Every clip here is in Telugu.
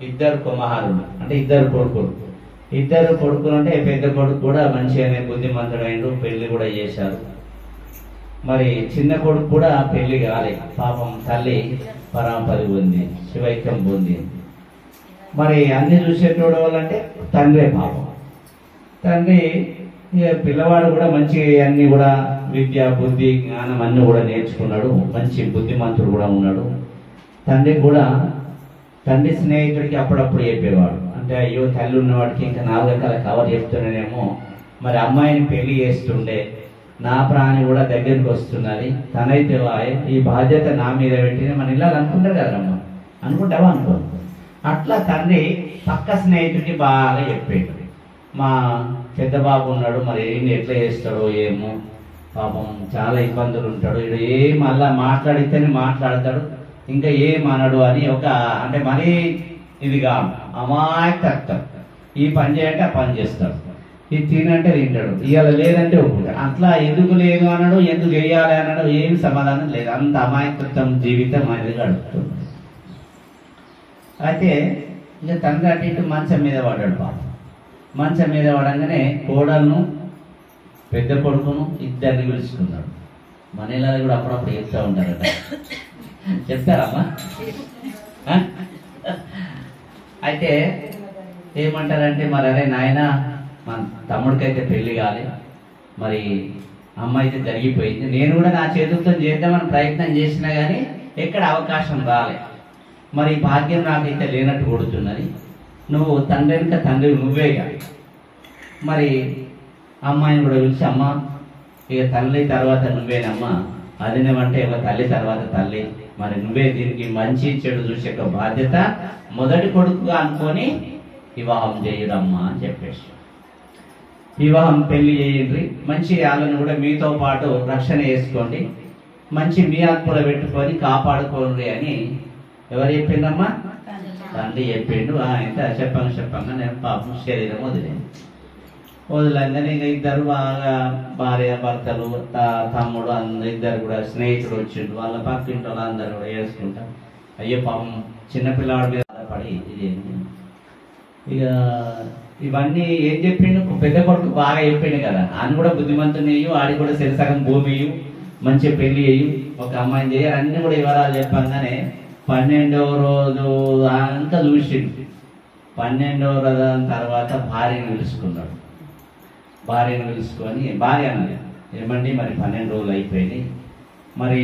ఇద్దరు కుమారులు అంటే ఇద్దరు కొడుకులు ఇద్దరు కొడుకులు అంటే పెద్ద కొడుకు కూడా మంచిగానే బుద్ధిమంతుడైండు పెళ్లి కూడా చేశారు మరి చిన్న కొడుకు కూడా పెళ్లి కాలే పాపం తల్లి పరాంపరి ఉంది శివైక్యం పొంది మరి అన్ని చూసేటోడు వాళ్ళంటే తండ్రే పాపం తండ్రి ఇక పిల్లవాడు కూడా మంచి అన్ని కూడా విద్య బుద్ధి జ్ఞానం అన్ని కూడా నేర్చుకున్నాడు మంచి బుద్ధిమంతుడు కూడా ఉన్నాడు తండ్రి కూడా తండ్రి స్నేహితుడికి అప్పుడప్పుడు చెప్పేవాడు అంటే అయ్యో తల్లి ఉన్నవాడికి ఇంకా నాలుగు రకాల కవర్ చెప్తున్నానేమో మరి అమ్మాయిని పెళ్లి చేస్తుండే నా ప్రాణి కూడా దగ్గరికి వస్తున్నది తనైతే వాయ్, ఈ బాధ్యత నా మీద పెట్టిన మన ఇలా అనుకుంటారు కదమ్మా అనుకుంటావా అనుకో అట్లా తండ్రి పక్క స్నేహితుడికి బాగా చెప్పాడు మా పెద్ద బాబు ఉన్నాడు మరి ఏంటి ఎట్లా చేస్తాడో ఏమో పాపం చాలా ఇబ్బందులు ఉంటాడు ఈడు ఏం మళ్ళా మాట్లాడితేనే మాట్లాడతాడు ఇంకా ఏం అనడు అని ఒక అంటే మరీ ఇదిగా అమాయకత్వం ఈ పని చేయంటే ఆ పని చేస్తాడు ఇది తినంటే తింటాడు ఇవాళ లేదంటే ఒప్పుకుంటాడు అట్లా ఎందుకు లేదు అనడు ఎందుకు వేయాలి అనడు ఏం సమాధానం లేదు అంత అమాయకత్వం జీవితం అనేది గడుపుతుంది అయితే ఇంకా తండ్రి అటు ఇటు మంచం మీద పడ్డాడు పాపం మంచం మీద పడంగానే కోడలను పెద్ద కొడుకును ఇద్దరిని పిలుచుకున్నాడు మన ఇళ్ళలో కూడా అప్పుడప్పుడు చెప్తా ఉంటారట చెప్తారమ్మా ఆ? అయితే ఏమంటారంటే మరి అరే నాయన మన తమ్ముడికైతే పెళ్లి కాలే మరి అమ్మ అయితే జరిగిపోయింది నేను కూడా నా చేతులతో చేద్దామని ప్రయత్నం చేసినా కానీ ఎక్కడ అవకాశం రాలే మరి ఈ భాగ్యం నాకైతే లేనట్టు కొడుతున్నది నువ్వు తండ్రి వెనుక తండ్రి నువ్వేగా మరి అమ్మాయిని కూడా పిలిచి అమ్మ ఇక తల్లి తర్వాత నువ్వేనమ్మా అదినేమంటే ఒక తల్లి తర్వాత తల్లి మరి నువ్వే దీనికి మంచి చెడు చూసే ఒక బాధ్యత మొదటి కొడుకుగా అనుకొని వివాహం చేయుడమ్మా అని చెప్పేసి వివాహం పెళ్లి చేయండి మంచి వాళ్ళని కూడా మీతో పాటు రక్షణ చేసుకోండి మంచి మీ ఆత్మలో పెట్టుకొని కాపాడుకోండి అని ఎవరు చెప్పిందమ్మా తండ్రి చెప్పిండు ఆ, ఇంత చెప్పంగా చెప్పంగా నేను పాపం శరీరం వదిలేను వదిలంగానే ఇంకా ఇద్దరు బాగా భార్య భర్తలు త- తమ్ముడు అందరు ఇద్దరు కూడా స్నేహితుడు వచ్చిండు వాళ్ళ పక్కింటి వాళ్ళు అందరు కూడా వేసుకుంటారు అయ్యో పాపం చిన్నపిల్లవాడి మీద పడి ఇది ఏంటి? ఇక ఇవన్నీ ఏం చెప్పిండు పెద్ద కొడుకు బాగా చెప్పిండు కదా ఆయన కూడా బుద్ధిమంతుని అయ్యి వాడికి కూడా సరిసగం భూమి ఇయ్యు మంచి పెళ్లి అయ్యి ఒక అమ్మాయిని చేయాలి అన్ని కూడా వివరాలు చెప్పంగానే పన్నెండవ రోజు అంతా చూసిండు పన్నెండవ రోజు తర్వాత భార్యను పిలుచుకున్నాడు భార్యను పిలుచుకొని భార్య అన్నది ఏమండి మరి పన్నెండు రోజులు అయిపోయినాయి మరి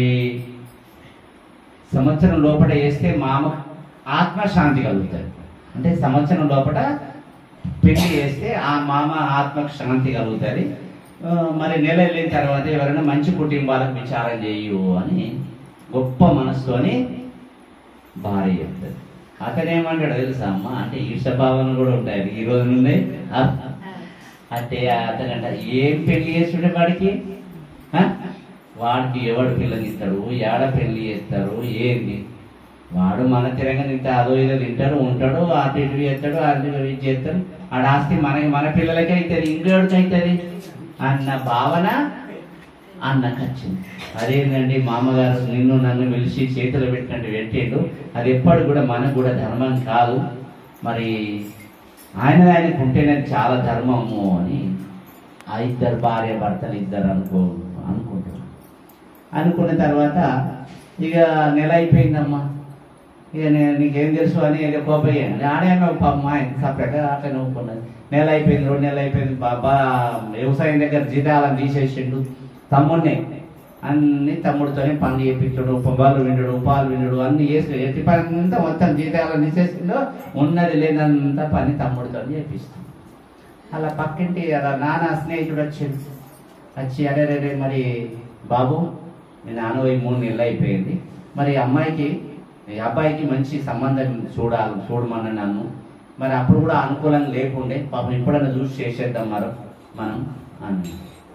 సంవత్సరం లోపల వేస్తే మామ ఆత్మశాంతి కలుగుతుంది అంటే సంవత్సరం లోపల పెళ్లి చేస్తే ఆ మామ ఆత్మకు శాంతి కలుగుతుంది ఆ, మరి నెల వెళ్ళిన తర్వాత ఎవరైనా మంచి కుటుంబాలకు విచారం చేయు అని గొప్ప మనసుతోని భార్య చెప్తుంది అతను ఏమంటాడు తెలుసా అమ్మ అంటే ఈర్షభావన కూడా ఉంటాయి ఈ రోజు నుండి ఆ, అంటే అతనంట ఏం పెళ్లి చేస్తుండే వాడికి ఆ? వాడికి ఎవడు పిల్లని ఇస్తాడు ఏడ పెళ్లి చేస్తారు ఏంది వాడు మన తిరంగా తింటే అదో ఏదో తింటాడు ఉంటాడు అటు ఇటు చేస్తాడు అటు ఇటు ఇది చేస్తాడు ఆడ ఆస్తి మనకి మన పిల్లలకి అవుతుంది ఇంకోడికి అవుతుంది అన్న భావన అన్నకు వచ్చింది అదేంటండి మామగారు నిన్ను నన్ను పిలిచి చేతులు పెట్టినట్టు పెట్టిండు అది ఎప్పటి కూడా మనకు కూడా ధర్మం కాదు మరి ఆయన ఆయనకు ఉంటేనే చాలా ధర్మము అని ఆ ఇద్దరు భార్య భర్తలు ఇద్దరు అనుకో అనుకుంటున్నారు అనుకున్న తర్వాత ఇక నెల అయిపోయిందమ్మా ఇక నేను నీకేం తెలుసు అని ఇక కోపయ్యాను ఆడే పాపమ్మా సపరేట్గా అట్లా నవ్వుకున్నది నెల అయిపోయింది రెండు నెలలు అయిపోయింది బాబా వ్యవసాయం దగ్గర జీతాలను తీసేసిండు తమ్ముడిని అన్ని తమ్ముడితోనే పనులు చేపించడు పొగాలు విండు ఉపాలు విండు అన్ని చేసి ఎట్టి పని అంతా మొత్తం జీతాలను తీసేసిండు ఉన్నది లేనంత పని తమ్ముడితో చేపిస్తాం అలా పక్కింటి అలా నాన్న స్నేహితుడు వచ్చింది వచ్చి అరే రే రే మరి బాబు మీ నాన్న పోయి మూడు నెలలు అయిపోయింది మరి అమ్మాయికి ఈ అబ్బాయికి మంచి సంబంధం చూడాలి చూడమని నన్ను మరి అప్పుడు కూడా అనుకూలంగా లేకుండే పాపం ఎప్పుడైనా చూసి చేసేద్దాం మరి మనం అని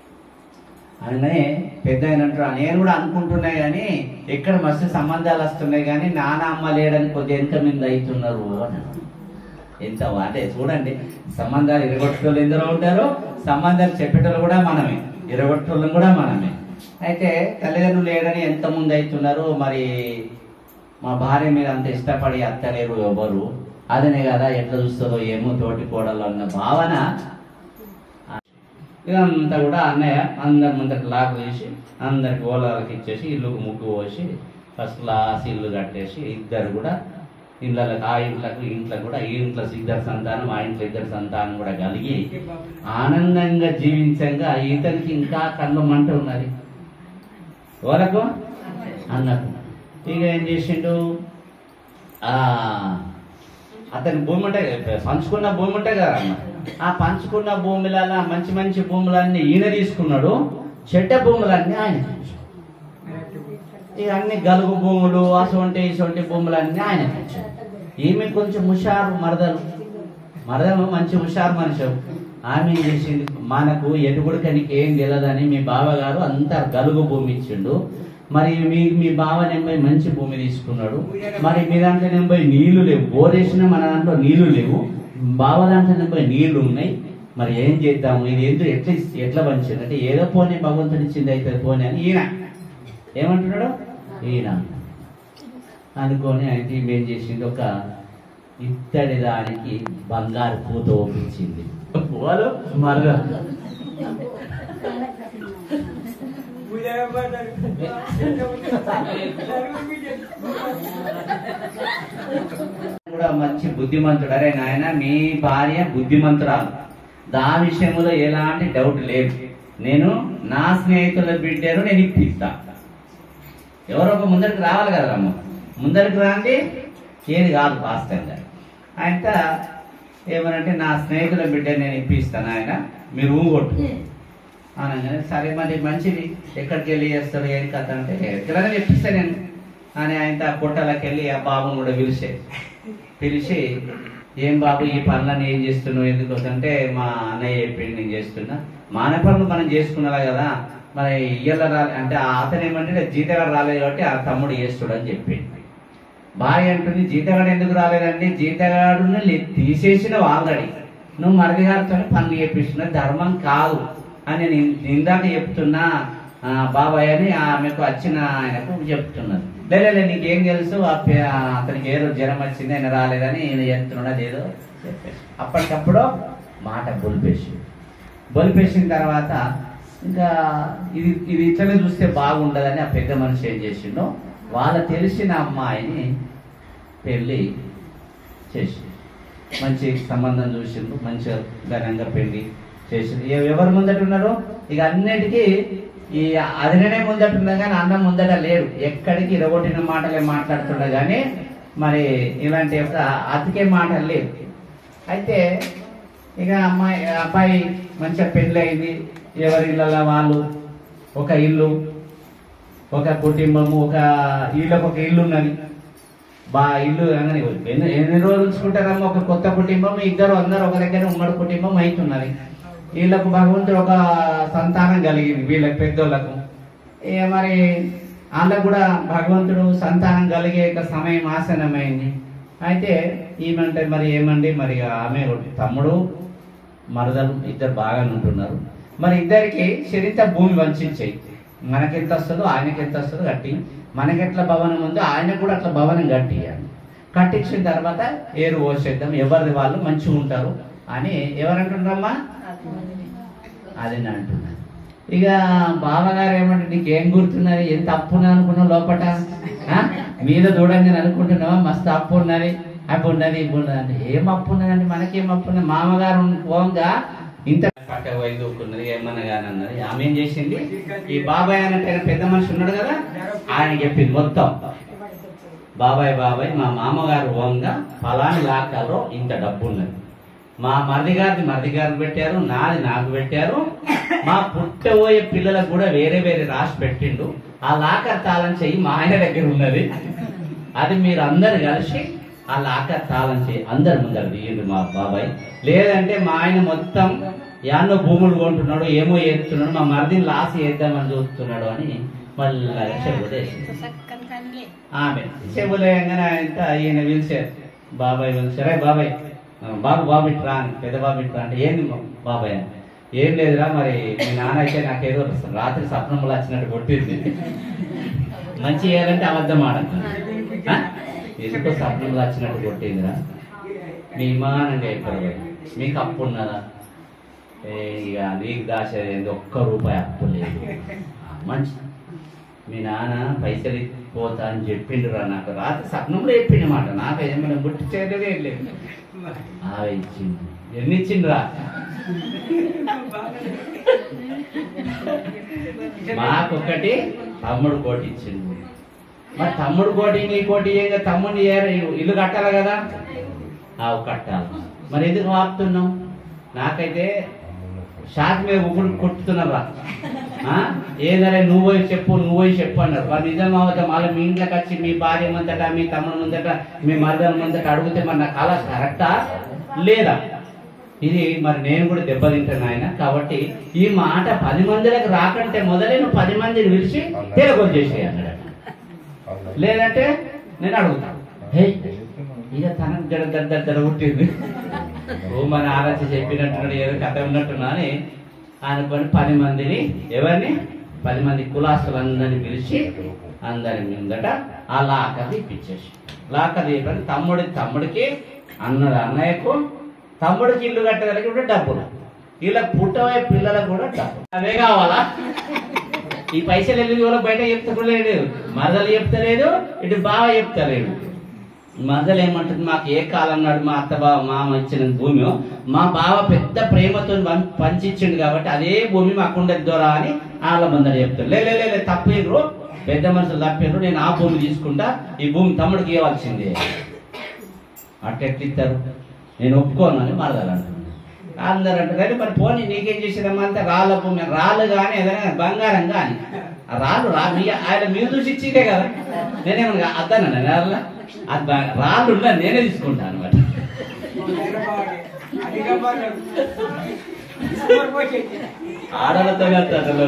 అనగానే పెద్ద ఆయన అంటాడు నేను కూడా అనుకుంటున్నా కానీ ఎక్కడ మస్తు సంబంధాలు వస్తున్నాయి కానీ నాన్న అమ్మ లేడని కొద్ది ఎంత మీద అవుతున్నారు అని అన్నాడు. ఎంత అంటే చూడండి సంబంధాలు ఇరగొట్టేళ్ళు ఎందరో ఉంటారు సంబంధాలు చెప్పేటోళ్ళు కూడా మనమే ఇరగొట్టేళ్ళు కూడా మనమే అయితే తల్లిదండ్రులు లేడని ఎంత ముందు అవుతున్నారు మరి మా భార్య మీద అంత ఇష్టపడి అత్తలేరు ఎవరు అదనే కదా ఎట్లా చూస్తుందో ఏమో తోటి కోడలు అన్న భావన ఇదంతా కూడా అన్నయ్య అందరి ముందరికి లాక్ వేసి అందరికి ఓలాలకి ఇచ్చేసి ఇల్లుకు ముగ్గు పోసి ఫస్ట్ క్లాస్ ఇల్లు కట్టేసి ఇద్దరు కూడా ఇళ్ళకి ఆ ఇంట్లకు ఇంట్లో కూడా ఈ ఇంట్లో ఇద్దరు సంతానం ఆ ఇంట్లో ఇద్దరు సంతానం కూడా కలిగి ఆనందంగా జీవించంగా ఇతనికి ఇంకా కళ్ళు మంట ఉన్నది ఎవరకు అన్నకు ఇక ఏం చేసిండు ఆ అతని భూమి ఉంటాయి కదా, పంచుకున్న భూమి ఉంటాయి కదా అన్న ఆ పంచుకున్న భూములలో మంచి మంచి భూములన్నీ ఈయన తీసుకున్నాడు చెడ్డ భూములన్నీ ఆయన తీసుకున్నాడు. ఇక అన్ని గలుగు భూములు అసొంటి ఇసొంటి భూములన్నీ ఆయన తెచ్చాడు ఈమె కొంచెం హుషారు మరదలు మరదలు మంచి హుషారు మనిషి ఆమె ఏం చేసింది మనకు ఎటుగుడికనికి ఏం తెలియదని మీ బావగారు అంతా గలుగు భూమి ఇచ్చిండు మరి మీ మీ బావ నెంబై మంచి భూమి తీసుకున్నాడు మరి మీ దాంట్లో నెంబై నీళ్లు లేవు బోరేసిన మన దాంట్లో నీళ్లు లేవు బావ దాంట్లో నెంబై నీళ్లు ఉన్నాయి మరి ఏం చేద్దాము ఇది ఎందుకు ఎట్లా ఎట్లా పంచింది అంటే ఏదో పోనీ భగవంతుడి ఇచ్చింది అయితే పోనీ అని ఈయన ఏమంటున్నాడు ఈయన అనుకొని అయితే ఈమె ఏం చేసింది ఒక ఇత్తడి దానికి బంగారు పూత ఒప్పించింది వాళ్ళు మరద కూడా మంచి బుద్ధిమంతుడు అరే నాయన మీ భార్య బుద్ధిమంతురాలు దా విషయంలో ఎలాంటి డౌట్ లేదు నేను నా స్నేహితుల బిడ్డను నేను ఇప్పిస్తా ఎవరో ఒక ముందరికి రావాలి కదా అమ్మ ముందరికి రాండి ఏది కాదు వాస్తవంగా ఆయన ఏమనంటే నా స్నేహితుల బిడ్డ నేను ఇప్పిస్తాను ఆయన మీరు ఊగొట్టు అనగానే సరే మరి మంచిది ఎక్కడికి వెళ్ళి చేస్తాడు ఏం కథ అంటే ఎక్కడైనా ఇప్పిస్తా నేను అని ఆయన పుట్టలకి వెళ్ళి ఆ బాబును కూడా పిలిచే పిలిచి ఏం బాబు ఈ పనులన్నీ ఏం చేస్తున్నావు ఎందుకు అంటే మా అన్నయ్య చెప్పింది నేను చేస్తున్నా మాన పనులు మనం చేసుకున్నా కదా మరి ఇయ్యాల రాలే అంటే ఆ అతను ఏమంటే జీతగాడు రాలేదు కాబట్టి ఆ తమ్ముడు చేస్తుడు అని చెప్పింది భార్య అంటుంది జీతగాడు ఎందుకు రాలేదంటే జీతగాడుని లే- తీసేసినవు ఆల్రెడీ నువ్వు మరిది గారితో పనులు చేపిస్తున్న ధర్మం కాదు అని నేను ఇందాక చెప్తున్నా ఆ, బాబాయ్ అని ఆమెకు వచ్చిన ఆయనకు చెప్తున్నది లేదు నీకేం తెలుసు ఆ పే- ఆ అతనికి ఏదో జ్వరం వచ్చింది ఆయన రాలేదని ఈయన చెప్తున్నాడు అదేదో చెప్పేసి అప్పటికప్పుడు మాట బొలిపేసి బొలిపేసిన తర్వాత ఇంకా ఇది ఇది ఇట్లనే చూస్తే బాగుండదని ఆ పెద్ద మనిషి ఏం చేసిండో వాళ్ళ తెలిసిన అమ్మాయిని పెళ్ళి చేసి మంచి సంబంధం చూసిండు మంచిగా ఘనంగా పెళ్లి చేసిండు ఎ- ఎవరు ముందట ఉన్నారు ఇక అన్నిటికీ ఈ అదిననే ముందట ఉన్నా కానీ అన్నం ముందట లేడు ఎక్కడికి ఇరగొట్టిన మాటలే మాట్లాడుతుండ కానీ మరి ఇలాంటి యొక్క అతికే మాటలు లేవు అయితే ఇక అమ్మాయి అబ్బాయి మంచిగా పెళ్ళి అయింది ఎవరి ఇళ్ళ వాళ్ళు ఒక ఇల్లు ఒక కుటుంబము ఒక వీళ్ళకి ఒక ఇల్లు ఉన్నది బా ఇల్లు అనగానే ఎన్ని ఎన్ని రోజులు ఉంచుకుంటారమ్మా ఒక కొత్త కుటుంబం ఇద్దరు అందరు ఒక దగ్గర ఉమ్మడి కుటుంబం అవుతున్నది వీళ్ళకు భగవంతుడు ఒక సంతానం కలిగింది వీళ్ళకి పెద్దోళ్ళకు ఇక మరి వాళ్ళకు కూడా భగవంతుడు సంతానం కలిగే ఒక సమయం ఆసనమైంది అయితే ఈమంటే మరి ఏమండి మరి ఆమె తమ్ముడు మరదలు ఇద్దరు బాగా ఉంటున్నారు మరి ఇద్దరికి చరిత భూమి వంచేయి మనకెంత వస్తుందో ఆయనకి ఎంత వస్తుందో కట్టి మనకెట్లా భవనం ఉందో ఆయనకు కూడా అట్లా భవనం కట్టియాలి కట్టించిన తర్వాత ఏరు పోసేద్దాం ఎవరిది వాళ్ళు మంచిగా ఉంటారు అని ఎవరంటున్నారమ్మా అది నేను అంటున్నాను ఇక బావగారు ఏమంటే నీకేం గుర్తున్నది ఎంత అప్పు ఉన్నది అనుకున్నావు లోపట ఆ? మీద చూడండి అనుకుంటున్నావా మస్తు అప్పు ఉన్నది అప్పు ఉన్నది ఇప్పు ఉన్నది అంటే ఏం అప్పు ఉన్నదండి మనకేం అప్పు ఉన్నది మామగారు పోగా ఇంత పక్క వైదూకున్నది ఏమన్నా కానీ అన్నది ఆమె ఏం చేసింది ఈ బాబాయ్ అన్నట్టు పెద్ద మనిషి ఉన్నాడు కదా ఆయన చెప్పింది మొత్తం బాబాయ్ బాబాయ్ మా మామగారు ఓంగా ఫలాని లాకాలో ఇంత డబ్బు ఉన్నది మా మరిది గారిది మరిది గారికి పెట్టారు నాది నాకు పెట్టారు మా పుట్టబోయే పిల్లలకు కూడా వేరే వేరే రాసి పెట్టిండు ఆ లాకర్ తాళం చెయ్యి మా ఆయన దగ్గర ఉన్నది అది మీరు అందరు కలిసి ఆ లాకర్ తాళం చెయ్యి అందరి ముందర తీయండి మా బాబాయ్ లేదంటే మా ఆయన మొత్తం యాన్నో భూములు కొంటున్నాడు ఏమో చేస్తున్నాడు మా మరిదిని లాస్ చేద్దామని చూస్తున్నాడు అని మళ్ళీ చెబుదేసింది ఆమె చెబులేయంగానే ఆయన ఈయన పిలిచారు బాబాయ్ పిలిచారే బాబాయ్ ఆ, బాబు బాబు ఇట్రా అని పెద్ద బాబు ఇట్రా అంటే ఏంది మా- బాబాయ్ అని ఏం లేదురా మరి మీ నాన్న అయితే నాకేదో రాత్రి స్వప్నంలో వచ్చినట్టు కొట్టింది మంచి చేయాలంటే అబద్ధం ఆడతాను ఎందుకో స్వప్నంలో వచ్చినట్టు కొట్టిందిరా నిమానంగా అయిపోయారు మీకు అప్పు ఉన్నదా ఏ ఇక నీకు దాచేది ఒక్క రూపాయి అప్పు లేదు మంచి మీ నాన్న పైసలు పోతా అని చెప్పిండురా నాకు రాత్రి సప్నంలో చెప్పిండు మాట నాకు ఏమైనా గుర్తు చేయలేదు ఏం లేదు ఆ ఇచ్చింది ఎన్ని ఇచ్చిండ్రా మాకొకటి తమ్ముడు కోటి ఇచ్చిండు మరి తమ్ముడు కోటి నీ కోటి ఏంగా తమ్ముడిని ఏ- ఇల్లు కట్టాలి కదా ఆ కట్టాలి మరి ఎందుకు ఆపుతున్నాం నాకైతే షాక్ మీద ఊపిరి కొట్టుతున్నారా ఏదరే నువ్వు పోయి చెప్పు నువ్వు పోయి చెప్పు అన్నారు మరి నిజం అవుతా మళ్ళీ మీ ఇంట్లోకి వచ్చి మీ భార్య ముందట మీ తమ్ముడు ముందట మీ మరదల ముందట అడిగితే మరి నా కళ కరెక్టా లేదా ఇది మరి నేను కూడా దెబ్బతింటాను ఆయన కాబట్టి ఈ మాట పది మందిలకు రాకంటే మొదలే నువ్వు పది మందిని పిలిచి తెలగొచ్చేసేయి అన్నాడు లేదంటే నేను అడుగుతాను హే ఇక తనకు గడ గడ గడ గడ పుట్టింది ఓ మన ఆలోచన చెప్పినట్టున్నాడు ఏదో కథ ఉన్నట్టున్నా అని అనుకొని పది మందిని ఎవరిని పది మంది కులాస్తులందరినీ పిలిచి అందరి ముందట ఆ లాక తీపిచ్చేసి లాక తీయడానికి తమ్ముడి తమ్ముడికి అన్నది అన్నయ్యకు తమ్ముడికి ఇల్లు కట్టడానికి కూడా డబ్బులు ఇలా పుట్టబోయే పిల్లలకు కూడా డబ్బులు అవే కావాలా ఈ పైసలు వెళ్ళి కూడా బయట చెప్తలేదు మరదలు చెప్తలేదు ఇటు బావ చెప్తలేడు మరదలు ఏమంటుంది మాకు ఏ కాలం నాడు మా అత్త బావ మామ ఇచ్చిన భూమి మా బావ పెద్ద ప్రేమతో పం- పంచిచ్చిండు కాబట్టి అదే భూమి మాకు ఉండదు దొరా అని వాళ్ళ ముందర చెప్తారు లే లే, లే లే, తప్పిండ్రు పెద్ద మనుషులు తప్పిండ్రు నేను ఆ భూమి తీసుకుంటా ఈ భూమి తమ్ముడికి ఇవ్వాల్సిందే అట్టెట్లిస్తారు నేను ఒప్పుకోను అని మరదలు అంటుంది అందరూ అంటారు మరి పోనీ నీకేం చేసేదమ్మా అంటే రాళ్ళ భూమి రాళ్ళు కానీ ఏదైనా బంగారం కానీ ఆ రాళ్ళు రా మీ ఆయన మీరు చూసి ఇచ్చిందే కదా నేనేమన్నా అద్దాను రాళ్ళ అది బా- రాళ్ళు ఉన్నా నేనే తీసుకుంటాను అనమాట ఆడలతో కాదు అసలు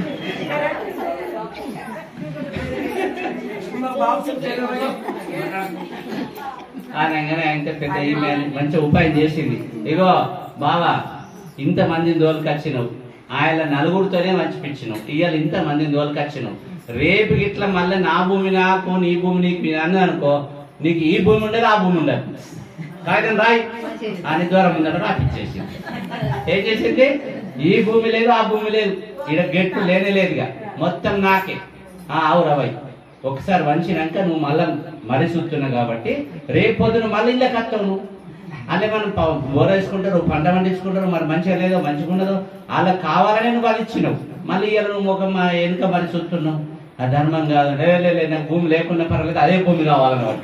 అనగానే అంటే పెద్ద ఈమె మంచి ఉపాయం చేసింది ఇగో బావా ఇంత మందిని దోలుకొచ్చినావు ఆయన నలుగురితోనే మంచిపించినావు ఇవాళ ఇంత మందిని దోలుకొచ్చినావు రేపు ఇట్లా మళ్ళీ నా భూమి నాకు నీ భూమి నీకు మీ అన్న అనుకో నీకు ఈ భూమి ఉండదు ఆ భూమి ఉండదు కాగితం రాయి అని దూరం ఉందట రాపిచ్చేసింది ఏం చేసింది ఈ భూమి లేదు ఆ భూమి లేదు ఈడ గెట్టు లేనే లేదుగా మొత్తం నాకే ఆ అవురవై ఒకసారి వంచినాక నువ్వు మళ్ళా మరి చూస్తున్నావు కాబట్టి రేపు పొద్దున మళ్ళీ ఇళ్ళ కత్తావు నువ్వు అదే మనం ప- బోర వేసుకుంటారు పంట పండించుకుంటారు మరి మంచిగా లేదో మంచిగా ఉండదో వాళ్ళకి కావాలనే నువ్వు అది ఇచ్చినావు మళ్ళీ ఇవాళ నువ్వు ఒక మా వెనుక మరి చూస్తున్నావు ఆ ధర్మం కాదు లే లే, లే నాకు భూమి లేకుండా పర్వాలేదు అదే భూమి కావాలని వాడు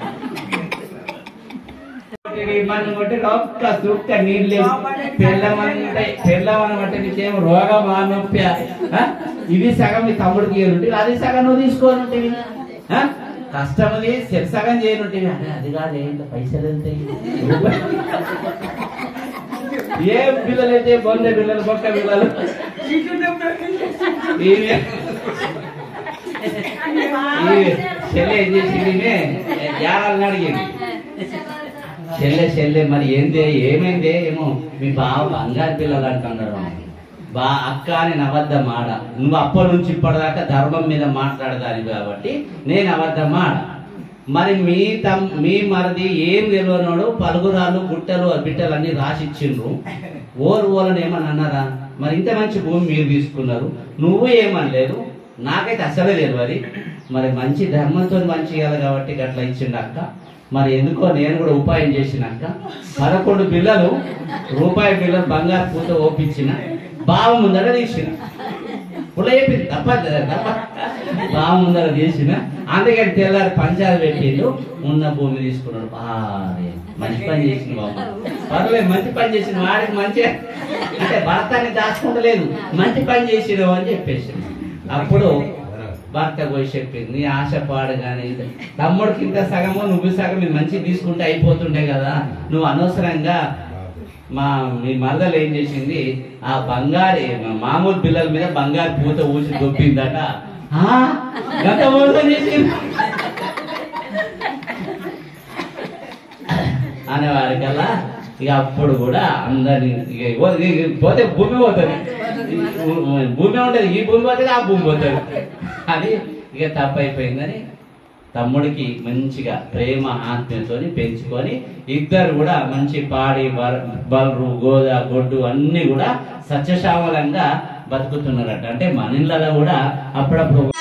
మనం కొట్టి ఒక్క సూక్త నీళ్ళు పెళ్ళమంటే పెళ్ళమని బట్టి నీకేం రోగం ఆ నొప్పి ఆ? ఇది సగం మీ తమ్ముడికి ఇవ్వనుంటే అది సగం నువ్వు తీసుకోనుంటివి ఆ? కష్టమది సెట్ సగం చేయనుంటివి అదే అది కాదే ఇంత పైసలు వెళ్తాయి ఏ పిల్లలు అయితే బొంద పిల్లలు బొక్క పిల్లలు ఈమె ఈ చెల్లె ఏం చేసింది ఈమె యారాలను అడిగింది చెల్లె చెల్లె మరి ఏంది ఏమైంది ఏమో మీ బావ బంగారు పిల్లలు అంటున్నారు బా అక్క అని అబద్ధం ఆడ నువ్వు అప్పటి నుంచి ఇప్పటిదాకా ధర్మం మీద మాట్లాడదాని కాబట్టి నేను అబద్ధం ఆడ మరి మీ తమ్ మీ మరిది ఏం తెలియనోడు పలుగురాలు గుట్టలు బిట్టలు అన్ని రాసిచ్చిండ్రు ఓరు ఓలని ఏమని అన్నారా మరి ఇంత మంచి భూమి మీరు తీసుకున్నారు నువ్వు ఏమనలేదు నాకైతే అసలే తెలియదు మరి మంచి ధర్మంతో మంచి ఇవ్వాలి కాబట్టి గట్లా ఇచ్చిండు అక్క మరి ఎందుకో నేను కూడా ఉపాయం చేసిన అక్క పదకొండు పిల్లలు రూపాయి పిల్లలు బంగారు పూత ఓపించిన బావ ముందర తీసిన పుల్ల చెప్పింది తప్ప తప్ప బావ ముందర తీసిన అందుకని తెల్లారి పంచాలు పెట్టిండు ఉన్న భూమి తీసుకున్నాడు బాగా మంచి పని చేసిన బాబు పర్లేదు మంచి పని చేసిన వాడికి మంచి అంటే భర్తని దాచుకుంటలేదు మంచి పని చేసినావు అని చెప్పేసి అప్పుడు భర్త పోయి చెప్పింది నీ ఆశ పాడు కానీ తమ్ముడికి ఇంత సగము నువ్వు సగం ఇది మంచి తీసుకుంటే అయిపోతుండే కదా నువ్వు అనవసరంగా మా మీ మరదలు ఏం చేసింది ఆ బంగారు మా మామూలు పిల్లల మీద బంగారు పూత ఊసి దొబ్బిందట ఆ, గత మోసం చేసింది అనేవారికల్లా ఇక అప్పుడు కూడా అందరిని ఇక ఓ- ఇక పోతే భూమి పోతుంది భూమి ఉంటది ఈ భూమి పోతుంది ఆ భూమి పోతుంది అది ఇక తప్పు అయిపోయిందని తమ్ముడికి మంచిగా ప్రేమ ఆత్మీయతోని పెంచుకొని ఇద్దరు కూడా మంచి పాడి బర- బలరు గోద గొడ్డు అన్ని కూడా సత్యశామలంగా బతుకుతున్నారట అంటే మన ఇళ్ళలో కూడా అప్పుడప్పుడు